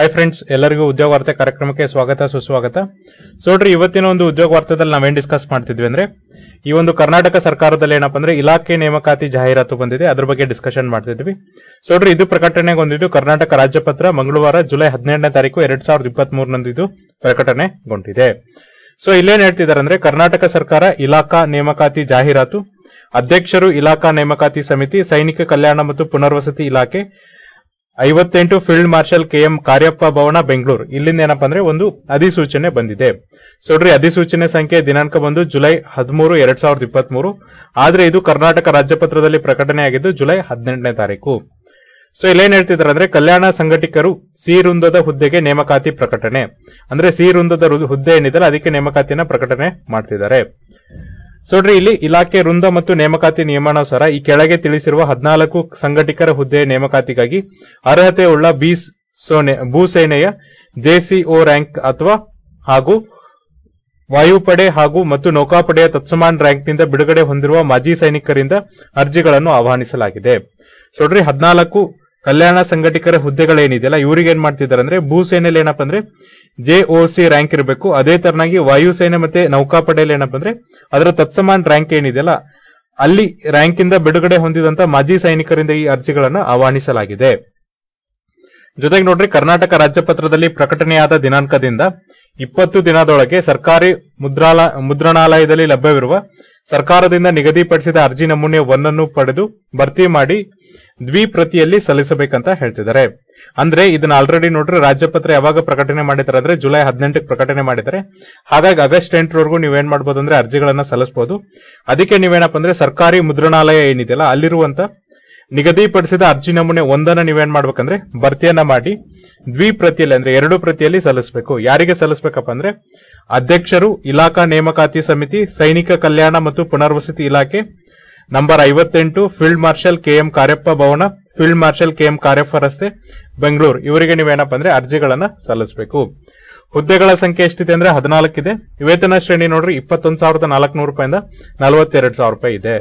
hi friends ಎಲ್ಲರಿಗೂ ಉದ್ಯೋಗ ವಾರ್ತೆ ಕಾರ್ಯಕ್ರಮಕ್ಕೆ ಸ್ವಾಗತ ಸುಸ್ವಾಗತ ಸೊ ನೋಡ್ರಿ ಇವತ್ತಿನ ಒಂದು ಉದ್ಯೋಗ ವಾರ್ತೆದಲ್ಲಿ ನಾವೇನ್ ಡಿಸ್ಕಸ್ ಮಾಡ್ತಿದ್ವಿ ಅಂದ್ರೆ ಈ ಒಂದು ಕರ್ನಾಟಕ ಸರ್ಕಾರದಲ್ಲಿ ಏನಪ್ಪಾ ಅಂದ್ರೆ ಇಲಾಖೆ ನೇಮಕಾತಿ ಜಾಹೀರಾತು ಬಂದಿದೆ ಅದ್ರ ಬಗ್ಗೆ ಡಿಸ್ಕಷನ್ ಮಾಡ್ತಿದ್ವಿ ಸೊ ನೋಡ್ರಿ ಇದು ಪ್ರಕಟಣೆಗೊಂಡಿದ್ದು ಕರ್ನಾಟಕ ರಾಜ್ಯಪತ್ರ ಮಂಗಳವಾರ ಜುಲೈ ಹದಿನೇಳನೇ ತಾರೀಕು ಎರಡ್ ಸಾವಿರದ ಇಪ್ಪತ್ತ್ ಮೂರರಂದು ಇದು ಪ್ರಕಟಣೆಗೊಂಡಿದೆ ಸೊ ಇಲ್ಲೇನ್ ಹೇಳ್ತಿದ್ದಾರೆ ಅಂದ್ರೆ ಕರ್ನಾಟಕ ಸರ್ಕಾರ ಇಲಾಖಾ ನೇಮಕಾತಿ ಜಾಹೀರಾತು ಅಧ್ಯಕ್ಷರು ಇಲಾಖಾ ನೇಮಕಾತಿ ಸಮಿತಿ ಸೈನಿಕ ಕಲ್ಯಾಣ ಮತ್ತು ಪುನರ್ವಸತಿ ಇಲಾಖೆ ಐವತ್ತೆಂಟು ಫೀಲ್ಡ್ ಮಾರ್ಷಲ್ ಕೆಎಂ ಕಾರ್ಯಪ್ಪ ಭವನ ಬೆಂಗಳೂರು ಇಲ್ಲಿಂದ ಏನಪ್ಪಾ ಅಂದ್ರೆ ಒಂದು ಅಧಿಸೂಚನೆ ಬಂದಿದೆ ಸೊ ನೋಡ್ರಿ ಅಧಿಸೂಚನೆ ಸಂಖ್ಯೆ ದಿನಾಂಕ ಬಂದು ಜುಲೈ ಹದಿಮೂರು ಎರಡ್ ಸಾವಿರದ ಇಪ್ಪತ್ತ್ ಮೂರು ಆದ್ರೆ ಇದು ಕರ್ನಾಟಕ ರಾಜ್ಯಪತ್ರದಲ್ಲಿ ಪ್ರಕಟಣೆಯಾಗಿದ್ದು ಜುಲೈ ಹದಿನೆಂಟನೇ ತಾರೀಕು ಸೊ ಇಲ್ಲೇನ್ ಹೇಳ್ತಿದ್ದಾರೆ ಅಂದ್ರೆ ಕಲ್ಯಾಣ ಸಂಘಟಕರು ಸಿ ವೃಂದದ ಹುದ್ದೆಗೆ ನೇಮಕಾತಿ ಪ್ರಕಟಣೆ ಅಂದ್ರೆ ಸಿ ವೃಂದದ ರು- ಹುದ್ದೆ ಏನಿದೆಯಲ್ಲ ಅದಕ್ಕೆ ನೇಮಕಾತಿಯನ್ನ ಪ್ರಕಟಣೆ ಮಾಡ್ತಿದ್ದಾರೆ ಸೊ ನೋಡ್ರಿ ಇಲ್ಲಿ ಇಲಾಖೆ ವೃಂದ ಮತ್ತು ನೇಮಕಾತಿ ನಿಯಮಾನುಸಾರ ಈ ಕೆಳಗೆ ತಿಳಿಸಿರುವ ಹದಿನಾಲ್ಕು ಸಂಘಟಕರ ಹುದ್ದೆಯ ನೇಮಕಾತಿಗಾಗಿ ಅರ್ಹತೆ ಉಳ್ಳ ಬಿ ಸೋನೆ ಭೂಸೇನೆಯ ಜೆಸಿಒ ರ್ಯಾಂಕ್ ಅಥವಾ ಹಾಗೂ ವಾಯುಪಡೆ ಹಾಗೂ ಮತ್ತು ನೌಕಾಪಡೆಯ ತತ್ಸಮಾನ್ ರ್ಯಾಂಕ್ನಿಂದ ಬಿಡುಗಡೆ ಹೊಂದಿರುವ ಮಾಜಿ ಸೈನಿಕರಿಂದ ಅರ್ಜಿಗಳನ್ನು ಆಹ್ವಾನಿಸಲಾಗಿದೆ ಸೊ ನೋಡ್ರಿ ಹದಿನಾಲ್ಕು ಕಲ್ಯಾಣ ಸಂಘಟಕರ ಹುದ್ದೆಗಳೇನಿದೆಯಲ್ಲ ಇವ್ರಿಗೆ ಏನ್ ಮಾಡ್ತಿದ್ದಾರೆ ಅಂದ್ರೆ ಭೂಸೇನೆಯಲ್ಲಿ ಏನಪ್ಪಾ ಅಂದ್ರೆ ಜೆಒಸಿ ರ್ಯಾಂಕ್ ಇರಬೇಕು ಅದೇ ತರನಾಗಿ ವಾಯುಸೇನೆ ಮತ್ತೆ ನೌಕಾಪಡೆಯಲ್ಲಿ ಏನಪ್ಪಾ ಅಂದ್ರೆ ಅದರ ತತ್ಸಮಾನ್ ರ್ಯಾಂಕ್ ಏನಿದೆಯಲ್ಲ ಅಲ್ಲಿ ರ್ಯಾಂಕ್ ಇಂದ ಬಿಡುಗಡೆ ಹೊಂದಿದಂತ ಮಾಜಿ ಸೈನಿಕರಿಂದ ಈ ಅರ್ಜಿಗಳನ್ನು ಆಹ್ವಾನಿಸಲಾಗಿದೆ ಜೊತೆಗೆ ನೋಡ್ರಿ ಕರ್ನಾಟಕ ರಾಜ್ಯಪತ್ರದಲ್ಲಿ ಪ್ರಕಟಣೆಯಾದ ದಿನಾಂಕದಿಂದ ಇಪ್ಪತ್ತು ದಿನದೊಳಗೆ ಸರ್ಕಾರಿ ಮುದ್ರಾಲ ಮುದ್ರಣಾಲಯದಲ್ಲಿ ಲಭ್ಯವಿರುವ ಸರ್ಕಾರದಿಂದ ನಿಗದಿಪಡಿಸಿದ ಅರ್ಜಿ ನಮೂನೆ ಒಂದನ್ನು ಪಡೆದು ಭರ್ತಿ ಮಾಡಿ ದ್ವಿಪ್ರತಿಯಲ್ಲಿ ಸಲ್ಲಿಸಬೇಕಂತ ಹೇಳ್ತಿದ್ದಾರೆ ಅಂದ್ರೆ ಇದನ್ನ ಆಲ್ರೆಡಿ ನೋಡ್ರಿ ರಾಜ್ಯಪತ್ರ ಯಾವಾಗ ಪ್ರಕಟಣೆ ಮಾಡಿದ್ದಾರೆ ಅಂದ್ರೆ ಜುಲೈ ಹದಿನೆಂಟಕ್ಕೆ ಪ್ರಕಟಣೆ ಮಾಡಿದ್ದಾರೆ ಹಾಗಾಗಿ ಆಗಸ್ಟ್ ಎಂಟರವರೆಗೂ ನೀವೇನ್ ಮಾಡ್ಬೋದು ಅಂದ್ರೆ ಅರ್ಜಿಗಳನ್ನ ಸಲ್ಲಿಸಬಹುದು ಅದಕ್ಕೆ ನೀವೇನಪ್ಪ ಅಂದ್ರೆ ಸರ್ಕಾರಿ ಮುದ್ರಣಾಲಯ ಏನಿದೆಯಲ್ಲ ಅಲ್ಲಿರುವಂತ ನಿಗದಿಪಡಿಸಿದ ಅರ್ಜಿ ನಮೂನೆ ಒಂದನ್ನ ನೀವೇನ್ ಮಾಡ್ಬೇಕಂದ್ರೆ ಭರ್ತಿಯನ್ನ ಮಾಡಿ ದ್ವಿಪ್ರತಿಯಲ್ಲಿ ಅಂದ್ರೆ ಎರಡು ಪ್ರತಿಯಲ್ಲಿ ಸಲ್ಲಿಸಬೇಕು ಯಾರಿಗೆ ಸಲ್ಲಿಸಬೇಕಪ್ಪ ಅಂದ್ರೆ ಅಧ್ಯಕ್ಷರು ಇಲಾಖಾ ನೇಮಕಾತಿ ಸಮಿತಿ ಸೈನಿಕ ಕಲ್ಯಾಣ ಮತ್ತು ಪುನರ್ವಸತಿ ಇಲಾಖೆ ನಂಬರ್ ಐವತ್ತೆಂಟು ಫೀಲ್ಡ್ ಮಾರ್ಷಲ್ ಕೆಎಂ ಕಾರ್ಯಪ್ಪ ಭವನ ಫೀಲ್ಡ್ ಮಾರ್ಷಲ್ ಕೆಎಂ ಕಾರ್ಯಪ್ಪ ರಸ್ತೆ ಬೆಂಗಳೂರು ಇವರಿಗೆ ನೀವೇನಪ್ಪ ಅಂದ್ರೆ ಅರ್ಜಿಗಳನ್ನ ಸಲ್ಲಿಸಬೇಕು ಹುದ್ದೆಗಳ ಸಂಖ್ಯೆ ಎಷ್ಟಿದೆ ಅಂದ್ರೆ ಹದಿನಾಲ್ಕಿದೆ ವೇತನ ಶ್ರೇಣಿ ನೋಡ್ರಿ ಇಪ್ಪತ್ತೊಂದು ಸಾವಿರದ ನಾಲ್ಕುನೂರು ರೂಪಾಯಿಂದ ನಲವತ್ತೆರಡು ಸಾವಿರ ರೂಪಾಯಿ ಇದೆ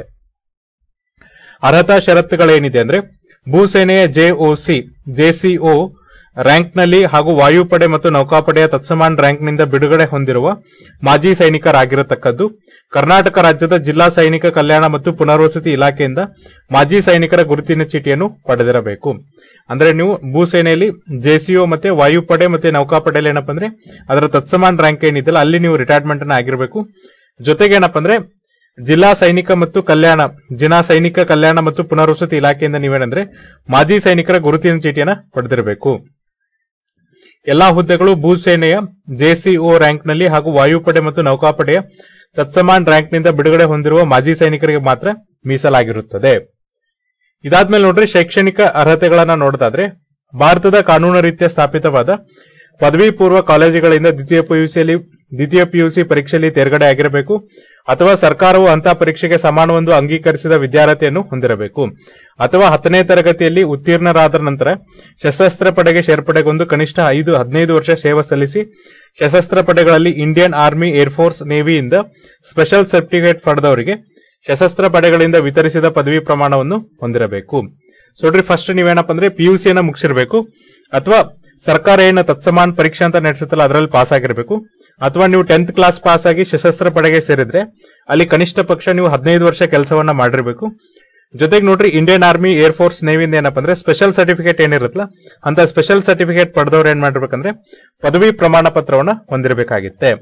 ಅರ್ಹತಾ ಷರತ್ತುಗಳೇನಿದೆ ಅಂದ್ರೆ ಭೂಸೇನೆಯ ಜೆಒಸಿ ಜೆಸಿಒ ರ್ಯಾಂಕ್ನಲ್ಲಿ ಹಾಗೂ ವಾಯುಪಡೆ ಮತ್ತು ನೌಕಾಪಡೆಯ ತತ್ಸಮಾನ್ ರ್ಯಾಂಕ್ನಿಂದ ಬಿಡುಗಡೆ ಹೊಂದಿರುವ ಮಾಜಿ ಸೈನಿಕರಾಗಿರತಕ್ಕದ್ದು ಕರ್ನಾಟಕ ರಾಜ್ಯದ ಜಿಲ್ಲಾ ಸೈನಿಕ ಕಲ್ಯಾಣ ಮತ್ತು ಪುನರ್ವಸತಿ ಇಲಾಖೆಯಿಂದ ಮಾಜಿ ಸೈನಿಕರ ಗುರುತಿನ ಚೀಟಿಯನ್ನು ಪಡೆದಿರಬೇಕು ಅಂದ್ರೆ ನೀವು ಭೂಸೇನೆಯಲ್ಲಿ ಜೆಸಿಒ ಮತ್ತೆ ವಾಯುಪಡೆ ಮತ್ತೆ ನೌಕಾಪಡೆಯಲ್ಲಿ ಏನಪ್ಪ ಅಂದ್ರೆ ಅದರ ತತ್ಸಮಾನ್ ರ್ಯಾಂಕ್ ಏನಿದೆಯಲ್ಲ ಅಲ್ಲಿ ನೀವು ರಿಟೈರ್ಮೆಂಟ್ ಅನ್ನ ಆಗಿರಬೇಕು ಜೊತೆಗೆ ಏನಪ್ಪ ಅಂದ್ರೆ ಜಿಲ್ಲಾ ಸೈನಿಕ ಮತ್ತು ಕಲ್ಯಾಣ ಜಿಲ್ಲಾ ಸೈನಿಕ ಕಲ್ಯಾಣ ಮತ್ತು ಪುನರ್ವಸತಿ ಇಲಾಖೆಯಿಂದ ನೀವೇನಂದ್ರೆ ಮಾಜಿ ಸೈನಿಕರ ಗುರುತಿನ ಚೀಟಿಯನ್ನ ಪಡೆದಿರಬೇಕು ಎಲ್ಲಾ ಹುದ್ದೆಗಳು ಭೂಸೇನೆಯ ಜೆಸಿಒ ರ್ಯಾಂಕ್ನಲ್ಲಿ ಹಾಗೂ ವಾಯುಪಡೆ ಮತ್ತು ನೌಕಾಪಡೆಯ ತತ್ಸಮಾನ್ ರ್ಯಾಂಕ್ನಿಂದ ಬಿಡುಗಡೆ ಹೊಂದಿರುವ ಮಾಜಿ ಸೈನಿಕರಿಗೆ ಮಾತ್ರ ಮೀಸಲಾಗಿರುತ್ತದೆ ಇದಾದ್ಮೇಲೆ ನೋಡ್ರಿ ಶೈಕ್ಷಣಿಕ ಅರ್ಹತೆಗಳನ್ನ ನೋಡೋದಾದ್ರೆ ಭಾರತದ ಕಾನೂನು ರೀತ್ಯ ಸ್ಥಾಪಿತವಾದ ಪದವಿ ಪೂರ್ವ ಕಾಲೇಜುಗಳಿಂದ ದ್ವಿತೀಯ ಪಿಯುಸಿಯಲ್ಲಿ ದ್ವಿತೀಯ ಪಿಯುಸಿ ಪರೀಕ್ಷೆಯಲ್ಲಿ ತೇರ್ಗಡೆ ಆಗಿರಬೇಕು ಅಥವಾ ಸರ್ಕಾರವು ಅಂತಹ ಪರೀಕ್ಷೆಗೆ ಸಮಾನವೊಂದು ಅಂಗೀಕರಿಸಿದ ವಿದ್ಯಾರ್ಥಿಯನ್ನು ಹೊಂದಿರಬೇಕು ಅಥವಾ ಹತ್ತನೇ ತರಗತಿಯಲ್ಲಿ ಉತ್ತೀರ್ಣರಾದ ನಂತರ ಸಶಸ್ತ್ರ ಪಡೆಗೆ ಸೇರ್ಪಡೆಗೊಂಡು ಕನಿಷ್ಠ ಐದು ಹದಿನೈದು ವರ್ಷ ಸೇವೆ ಸಲ್ಲಿಸಿ ಸಶಸ್ತ್ರ ಪಡೆಗಳಲ್ಲಿ ಇಂಡಿಯನ್ ಆರ್ಮಿ ಏರ್ಫೋರ್ಸ್ ನೇವಿಯಿಂದ ಸ್ಪೆಷಲ್ ಸರ್ಟಿಫಿಕೇಟ್ ಪಡೆದವರಿಗೆ ಸಶಸ್ತ್ರ ಪಡೆಗಳಿಂದ ವಿತರಿಸಿದ ಪದವಿ ಪ್ರಮಾಣವನ್ನು ಹೊಂದಿರಬೇಕು ಸೊ ನೋಡ್ರಿ ಫಸ್ಟ್ ನೀವೇನಪ್ಪ ಅಂದ್ರೆ ಪಿಯುಸಿಯನ್ನ ಮುಗಿಸಿರ್ಬೇಕು ಅಥವಾ ಸರ್ಕಾರ ಏನು ತತ್ಸಮಾನ್ ಪರೀಕ್ಷೆ ಅಂತ ನಡೆಸುತ್ತಲ್ಲ ಅದರಲ್ಲಿ ಪಾಸ್ ಆಗಿರಬೇಕು ಅಥವಾ ನೀವು ಟೆಂತ್ ಕ್ಲಾಸ್ ಪಾಸ್ ಆಗಿ ಸಶಸ್ತ್ರ ಪಡೆಗೆ ಸೇರಿದ್ರೆ ಅಲ್ಲಿ ಕನಿಷ್ಠ ಪಕ್ಷ ನೀವು ಹದಿನೈದು ವರ್ಷ ಕೆಲಸವನ್ನ ಮಾಡಿರ್ಬೇಕು ಜೊತೆಗೆ ನೋಡ್ರಿ ಇಂಡಿಯನ್ ಆರ್ಮಿ ಏರ್ ಫೋರ್ಸ್ ನೇವಿಯಿಂದ ಏನಪ್ಪ ಅಂದ್ರೆ ಸ್ಪೆಷಲ್ ಸರ್ಟಿಫಿಕೇಟ್ ಏನಿರುತ್ತಲ್ಲ ಅಂತ ಸ್ಪೆಷಲ್ ಸರ್ಟಿಫಿಕೇಟ್ ಪಡೆದವ್ರು ಏನ್ ಮಾಡಿರ್ಬೇಕಂದ್ರೆ ಪದವಿ ಪ್ರಮಾಣ ಪತ್ರವನ್ನ ಹೊಂದಿರಬೇಕಾಗಿತ್ತೆ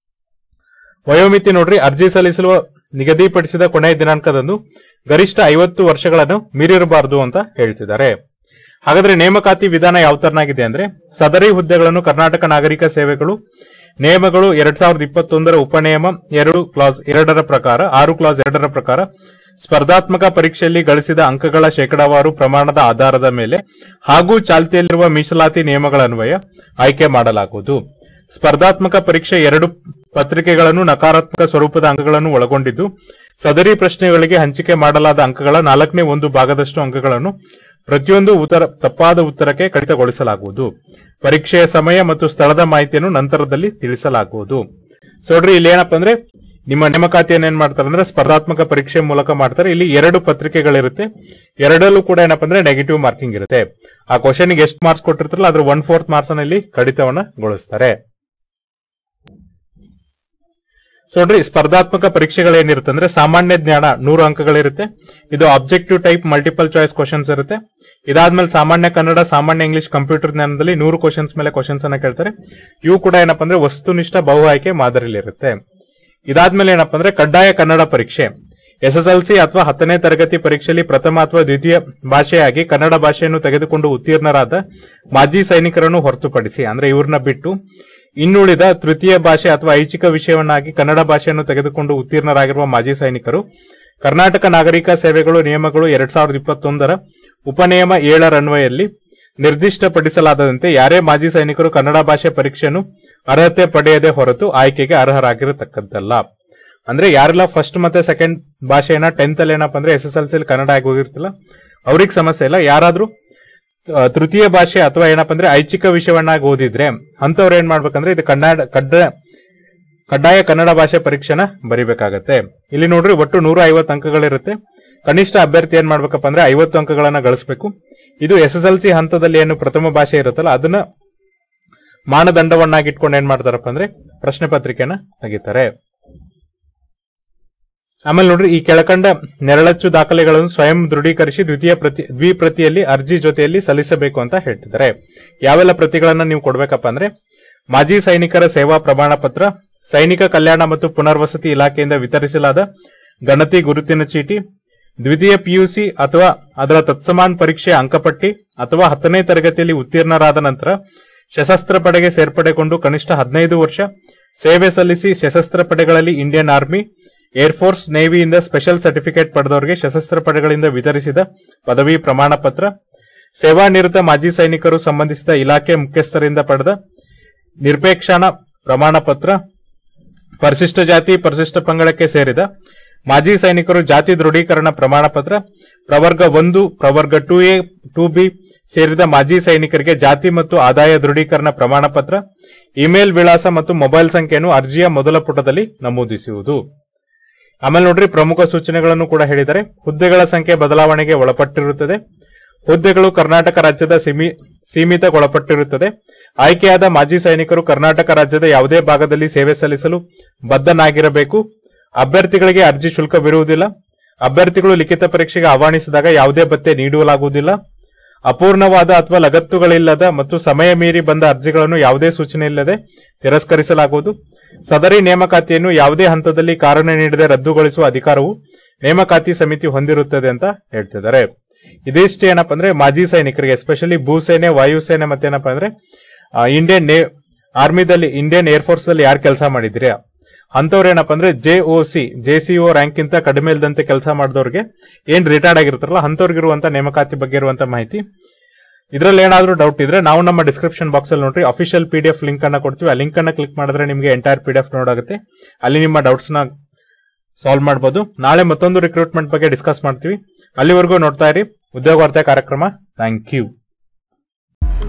ವಯೋಮಿತಿ ನೋಡ್ರಿ ಅರ್ಜಿ ಸಲ್ಲಿಸಲು ನಿಗದಿಪಡಿಸಿದ ಕೊನೆಯ ದಿನಾಂಕದಂದು ಗರಿಷ್ಠ ಐವತ್ತು ವರ್ಷಗಳನ್ನು ಮೀರಿರಬಾರದು ಅಂತ ಹೇಳ್ತಿದ್ದಾರೆ ಹಾಗಾದ್ರೆ ನೇಮಕಾತಿ ವಿಧಾನ ಯಾವ ತರನಾಗಿದೆ ಅಂದ್ರೆ ಸದರಿ ಹುದ್ದೆಗಳನ್ನು ಕರ್ನಾಟಕ ನಾಗರಿಕ ಸೇವೆಗಳು ನಿಯಮಗಳು ಎರಡ್ ಸಾವಿರದ ಇಪ್ಪತ್ತೊಂದರ ಉಪನಿಯಮ ಎರಡು ಕ್ಲಾಸ್ ಎರಡರ ಪ್ರಕಾರ ಆರು ಕ್ಲಾಸ್ ಎರಡರ ಪ್ರಕಾರ ಸ್ಪರ್ಧಾತ್ಮಕ ಪರೀಕ್ಷೆಯಲ್ಲಿ ಗಳಿಸಿದ ಅಂಕಗಳ ಶೇಕಡಾವಾರು ಪ್ರಮಾಣದ ಆಧಾರದ ಮೇಲೆ ಹಾಗೂ ಚಾಲ್ತಿಯಲ್ಲಿರುವ ಮೀಸಲಾತಿ ನಿಯಮಗಳ ಅನ್ವಯ ಆಯ್ಕೆ ಮಾಡಲಾಗುವುದು ಸ್ಪರ್ಧಾತ್ಮಕ ಪರೀಕ್ಷೆ ಎರಡು ಪತ್ರಿಕೆಗಳನ್ನು ನಕಾರಾತ್ಮಕ ಸ್ವರೂಪದ ಅಂಕಗಳನ್ನು ಒಳಗೊಂಡಿದ್ದು ಸದರಿ ಪ್ರಶ್ನೆಗಳಿಗೆ ಹಂಚಿಕೆ ಮಾಡಲಾದ ಅಂಕಗಳ ನಾಲ್ಕನೇ ಒಂದು ಭಾಗದಷ್ಟು ಅಂಕಗಳನ್ನು ಪ್ರತಿಯೊಂದು ಉತ್ತರ ತಪ್ಪಾದ ಉತ್ತರಕ್ಕೆ ಕಡಿತಗೊಳಿಸಲಾಗುವುದು ಪರೀಕ್ಷೆಯ ಸಮಯ ಮತ್ತು ಸ್ಥಳದ ಮಾಹಿತಿಯನ್ನು ನಂತರದಲ್ಲಿ ತಿಳಿಸಲಾಗುವುದು ಸೊ ನೋಡ್ರಿ ಇಲ್ಲಿ ಏನಪ್ಪಾ ಅಂದ್ರೆ ನಿಮ್ಮ ನೇಮಕಾತಿಯನ್ನು ಏನ್ ಮಾಡ್ತಾರೆ ಅಂದ್ರೆ ಸ್ಪರ್ಧಾತ್ಮಕ ಪರೀಕ್ಷೆ ಮೂಲಕ ಮಾಡ್ತಾರೆ ಇಲ್ಲಿ ಎರಡು ಪತ್ರಿಕೆಗಳಿರುತ್ತೆ ಎರಡಲ್ಲೂ ಕೂಡ ಏನಪ್ಪಾ ಅಂದ್ರೆ ನೆಗೆಟಿವ್ ಮಾರ್ಕಿಂಗ್ ಇರುತ್ತೆ ಆ ಕ್ವಶನ್ ಗೆ ಎಷ್ಟು ಮಾರ್ಕ್ಸ್ ಕೊಟ್ಟಿರ್ತಾರಲ್ಲ ಅದ್ರ ಒನ್ ಫೋರ್ತ್ ಮಾರ್ಕ್ಸ್ ಅನ್ನ ಇಲ್ಲಿ ಕಡಿತವನ್ನ ಸೊ ನೋಡ್ರಿ ಸ್ಪರ್ಧಾತ್ಮಕ ಪರೀಕ್ಷೆಗಳೇನಿರುತ್ತೆ ಅಂದ್ರೆ ಸಾಮಾನ್ಯ ಜ್ಞಾನ ನೂರು ಅಂಕಗಳಿರುತ್ತೆ ಇದು objective type multiple choice questions ಇರುತ್ತೆ ಇದಾದ್ಮೇಲೆ ಸಾಮಾನ್ಯ ಕನ್ನಡ ಸಾಮಾನ್ಯ ಇಂಗ್ಲಿಷ್ ಕಂಪ್ಯೂಟರ್ ಜ್ಞಾನದಲ್ಲಿ ನೂರು ಕ್ವಶನ್ಸ್ ಮೇಲೆ ಕ್ವಶನ್ಸ್ ಅನ್ನ ಕೇಳ್ತಾರೆ ಇವು ಕೂಡ ಏನಪ್ಪಾ ಅಂದ್ರೆ ವಸ್ತುನಿಷ್ಠ ಬಹು ಆಯ್ಕೆ ಮಾದರಿಯಲ್ಲಿ ಇರುತ್ತೆ ಇದಾದ್ಮೇಲೆ ಏನಪ್ಪಾ ಅಂದ್ರೆ ಕಡ್ಡಾಯ ಕನ್ನಡ ಪರೀಕ್ಷೆ ಎಸ್ ಎಸ್ ಎಲ್ ಸಿ ಅಥವಾ ಹತ್ತನೇ ತರಗತಿ ಪರೀಕ್ಷೆಯಲ್ಲಿ ಪ್ರಥಮ ಅಥವಾ ದ್ವಿತೀಯ ಭಾಷೆಯಾಗಿ ಕನ್ನಡ ಭಾಷೆಯನ್ನು ತೆಗೆದುಕೊಂಡು ಉತ್ತೀರ್ಣರಾದ ಮಾಜಿ ಸೈನಿಕರನ್ನು ಹೊರತುಪಡಿಸಿ ಅಂದ್ರೆ ಇವ್ರನ್ನ ಬಿಟ್ಟು ಇನ್ನುಳಿದ ತೃತೀಯ ಭಾಷೆ ಅಥವಾ ಐಚ್ಛಿಕ ವಿಷಯವನ್ನಾಗಿ ಕನ್ನಡ ಭಾಷೆಯನ್ನು ತೆಗೆದುಕೊಂಡು ಉತ್ತೀರ್ಣರಾಗಿರುವ ಮಾಜಿ ಸೈನಿಕರು ಕರ್ನಾಟಕ ನಾಗರಿಕ ಸೇವೆಗಳು ನಿಯಮಗಳು ಎರಡ್ ಸಾವಿರದ ಇಪ್ಪತ್ತೊಂದರ ಉಪನಿಯಮ ಏಳರನ್ವಯಲ್ಲಿ ನಿರ್ದಿಷ್ಟಪಡಿಸಲಾದಂತೆ ಯಾರೇ ಮಾಜಿ ಸೈನಿಕರು ಕನ್ನಡ ಭಾಷೆ ಪರೀಕ್ಷೆಯನ್ನು ಅರ್ಹತೆ ಪಡೆಯದೆ ಹೊರತು ಆಯ್ಕೆಗೆ ಅರ್ಹರಾಗಿರತಕ್ಕದ್ದಲ್ಲ ಅಂದ್ರೆ ಯಾರೆಲ್ಲ ಫಸ್ಟ್ ಮತ್ತೆ ಸೆಕೆಂಡ್ ಭಾಷೆಯನ್ನ ಟೆಂತ್ ಅಲ್ಲಿ ಏನಪ್ಪ ಅಂದ್ರೆ ಎಸ್ ಎಸ್ ಎಲ್ ಸಿ ಕನ್ನಡ ಆಗಿ ಹೋಗಿರ್ತಿಲ್ಲ ಅವ್ರಿಗೆ ಸಮಸ್ಯೆ ಇಲ್ಲ ಯಾರಾದ್ರೂ ಆ, ತೃತೀಯ ಭಾಷೆ ಅಥವಾ ಏನಪ್ಪ ಅಂದ್ರೆ ಐಚ್ಛಿಕ ವಿಷಯವನ್ನಾಗಿ ಓದಿದ್ರೆ ಅಂತವ್ರು ಏನ್ ಮಾಡ್ಬೇಕಂದ್ರೆ ಇದು ಕನ್ನಡ ಕಡ್ಡ ಕಡ್ಡಾಯ ಕನ್ನಡ ಭಾಷೆ ಪರೀಕ್ಷೆನ ಬರಿಬೇಕಾಗತ್ತೆ ಇಲ್ಲಿ ನೋಡ್ರಿ ಒಟ್ಟು ನೂರ ಐವತ್ತು ಅಂಕಗಳಿರುತ್ತೆ ಕನಿಷ್ಠ ಅಭ್ಯರ್ಥಿ ಏನ್ ಮಾಡ್ಬೇಕಪ್ಪ ಅಂದ್ರೆ ಐವತ್ತು ಅಂಕಗಳನ್ನ ಗಳಿಸಬೇಕು ಇದು ಎಸ್ ಎಸ್ ಎಲ್ ಸಿ ಹಂತದಲ್ಲಿ ಏನು ಪ್ರಥಮ ಭಾಷೆ ಇರುತ್ತಲ್ಲ ಅದನ್ನ ಮಾನದಂಡವನ್ನಾಗಿ ಇಟ್ಕೊಂಡು ಏನ್ ಮಾಡ್ತಾರಪ್ಪ ಅಂದ್ರೆ ಪ್ರಶ್ನೆ ಪತ್ರಿಕೆನ ತೆಗಿತಾರೆ ಆಮೇಲೆ ನೋಡ್ರಿ ಈ ಕೆಳಕಂಡ ನೆರಳಚ್ಚು ದಾಖಲೆಗಳನ್ನು ಸ್ವಯಂ ದೃಢೀಕರಿಸಿ ದ್ವಿತೀಯ ಪ್ರತಿ ದ್ವಿಪ್ರತಿಯಲ್ಲಿ ಅರ್ಜಿ ಜೊತೆಯಲ್ಲಿ ಸಲ್ಲಿಸಬೇಕು ಅಂತ ಹೇಳ್ತಿದ್ದಾರೆ ಯಾವೆಲ್ಲ ಪ್ರತಿಗಳನ್ನ ನೀವು ಕೊಡ್ಬೇಕಪ್ಪ ಅಂದ್ರೆ ಮಾಜಿ ಸೈನಿಕರ ಸೇವಾ ಪ್ರಮಾಣ ಪತ್ರ ಸೈನಿಕ ಕಲ್ಯಾಣ ಮತ್ತು ಪುನರ್ವಸತಿ ಇಲಾಖೆಯಿಂದ ವಿತರಿಸಲಾದ ಗಣತಿ ಗುರುತಿನ ಚೀಟಿ ದ್ವಿತೀಯ ಪಿಯುಸಿ ಅಥವಾ ಅದರ ತತ್ಸಮಾನ ಪರೀಕ್ಷೆ ಅಂಕಪಟ್ಟಿ ಅಥವಾ ಹತ್ತನೇ ತರಗತಿಯಲ್ಲಿ ಉತ್ತೀರ್ಣರಾದ ನಂತರ ಸಶಸ್ತ್ರ ಪಡೆಗೆ ಸೇರ್ಪಡೆಗೊಂಡು ಕನಿಷ್ಠ ಹದಿನೈದು ವರ್ಷ ಸೇವೆ ಸಲ್ಲಿಸಿ ಸಶಸ್ತ್ರ ಪಡೆಗಳಲ್ಲಿ ಇಂಡಿಯನ್ ಆರ್ಮಿ ಏರ್ಫೋರ್ಸ್ ನೇವಿಯಿಂದ ಸ್ಪೆಷಲ್ ಸರ್ಟಿಫಿಕೇಟ್ ಪಡೆದವರಿಗೆ ಸಶಸ್ತ್ರ ಪಡೆಗಳಿಂದ ವಿತರಿಸಿದ ಪದವಿ ಪ್ರಮಾಣ ಪತ್ರ ಸೇವಾನಿರತ ಮಾಜಿ ಸೈನಿಕರು ಸಂಬಂಧಿಸಿದ ಇಲಾಖೆ ಮುಖ್ಯಸ್ಥರಿಂದ ಪಡೆದ ನಿರಪೇಕ್ಷಣ ಪ್ರಮಾಣ ಪತ್ರ ಪರಿಶಿಷ್ಟ ಜಾತಿ ಪರಿಶಿಷ್ಟ ಪಂಗಡಕ್ಕೆ ಸೇರಿದ ಮಾಜಿ ಸೈನಿಕರು ಜಾತಿ ದೃಢೀಕರಣ ಪ್ರಮಾಣ ಪತ್ರ ಪ್ರವರ್ಗ ಒಂದು ಪ್ರವರ್ಗ ಟೂ ಎ ಟೂ ಬಿ ಸೇರಿದ ಮಾಜಿ ಸೈನಿಕರಿಗೆ ಜಾತಿ ಮತ್ತು ಆದಾಯ ದೃಢೀಕರಣ ಪ್ರಮಾಣ ಪತ್ರ ಇಮೇಲ್ ವಿಳಾಸ ಮತ್ತು ಮೊಬೈಲ್ ಸಂಖ್ಯೆಯನ್ನು ಅರ್ಜಿಯ ಮೊದಲ ಪುಟದಲ್ಲಿ ನಮೂದಿಸುವುದು ಆಮೇಲೆ ನೋಡ್ರಿ ಪ್ರಮುಖ ಸೂಚನೆಗಳನ್ನು ಕೂಡ ಹೇಳಿದ್ದಾರೆ ಹುದ್ದೆಗಳ ಸಂಖ್ಯೆ ಬದಲಾವಣೆಗೆ ಒಳಪಟ್ಟಿರುತ್ತದೆ ಹುದ್ದೆಗಳು ಕರ್ನಾಟಕ ರಾಜ್ಯದ ಸೀಮಿ- ಸೀಮಿತಗೊಳಪಟ್ಟಿರುತ್ತದೆ ಆಯ್ಕೆಯಾದ ಮಾಜಿ ಸೈನಿಕರು ಕರ್ನಾಟಕ ರಾಜ್ಯದ ಯಾವುದೇ ಭಾಗದಲ್ಲಿ ಸೇವೆ ಸಲ್ಲಿಸಲು ಬದ್ಧನಾಗಿರಬೇಕು ಅಭ್ಯರ್ಥಿಗಳಿಗೆ ಅರ್ಜಿ ಶುಲ್ಕವಿರುವುದಿಲ್ಲ ಅಭ್ಯರ್ಥಿಗಳು ಲಿಖಿತ ಪರೀಕ್ಷೆಗೆ ಆಹ್ವಾನಿಸಿದಾಗ ಯಾವುದೇ ಭತ್ಯೆ ನೀಡಲಾಗುವುದಿಲ್ಲ ಅಪೂರ್ಣವಾದ ಅಥವಾ ಲಗತ್ತುಗಳಿಲ್ಲದ ಮತ್ತು ಸಮಯ ಮೀರಿ ಬಂದ ಅರ್ಜಿಗಳನ್ನು ಯಾವುದೇ ಸೂಚನೆ ಇಲ್ಲದೆ ತಿರಸ್ಕರಿಸಲಾಗುವುದು ಸದರಿ ನೇಮಕಾತಿಯನ್ನು ಯಾವುದೇ ಹಂತದಲ್ಲಿ ಕಾರಣ ನೀಡದೆ ರದ್ದುಗೊಳಿಸುವ ಅಧಿಕಾರವು ನೇಮಕಾತಿ ಸಮಿತಿ ಹೊಂದಿರುತ್ತದೆ ಅಂತ ಹೇಳ್ತಿದ್ದಾರೆ ಇದಿಷ್ಟು ಏನಪ್ಪಾ ಅಂದ್ರೆ ಮಾಜಿ ಸೈನಿಕರಿಗೆ ಎಸ್ಪೆಷಲಿ ಭೂಸೇನೆ ವಾಯುಸೇನೆ ಮತ್ತೇನಪ್ಪಾ ಅಂದ್ರೆ ಆ, ಇಂಡಿಯನ್ ನೇ ಆರ್ಮಿದಲ್ಲಿ ಇಂಡಿಯನ್ ಏರ್ಫೋರ್ಸ್ ಅಲ್ಲಿ ಯಾರು ಕೆಲಸ ಮಾಡಿದ್ರಿ ಅಂತವ್ರು ಏನಪ್ಪಾ ಅಂದ್ರೆ J O C J C O rank ಇಂತ ಕಡಿಮೆ ಇಲ್ದಂತೆ ಕೆಲಸ ಮಾಡಿದವ್ರಿಗೆ ಏನ್ ರಿಟೈರ್ಡ್ ಆಗಿರ್ತಾರಲ್ಲ ಅಂತವ್ರಿಗಿರುವಂತ ನೇಮಕಾತಿ ಬಗ್ಗೆ ಇರುವಂತ ಮಾಹಿತಿ ಇದ್ರಲ್ಲಿ ಏನಾದ್ರೂ ಡೌಟ್ ಇದ್ರೆ ನಾವು ನಮ್ಮ ಡಿಸ್ಕ್ರಿಪ್ಷನ್ ಬಾಕ್ಸ್ ಅಲ್ಲಿ ನೋಡ್ರಿ official P D F link ಅನ್ನ ಕೊಡ್ತೀವಿ ಆ ಲಿಂಕ್ ಅನ್ನ ಕ್ಲಿಕ್ ಮಾಡಿದ್ರೆ ನಿಮಗೆ ಎಂಟೈರ್ ಪಿ ಡಿ ಎಫ್ ನೋಡಾಗುತ್ತೆ ಅಲ್ಲಿ ನಿಮ್ಮ ಡೌಟ್ಸ್ ನ ಸಾಲ್ವ್ ಮಾಡಬಹುದು ನಾಳೆ ಮತ್ತೊಂದು ರಿಕ್ರೂಟ್ಮೆಂಟ್ ಬಗ್ಗೆ ಡಿಸ್ಕಸ್ ಮಾಡ್ತೀವಿ ಅಲ್ಲಿವರೆಗೂ ನೋಡ್ತಾ ಇರಿ ಉದ್ಯೋಗ ವಾರ್ತೆ ಕಾರ್ಯಕ್ರಮ ಥ್ಯಾಂಕ್ ಯು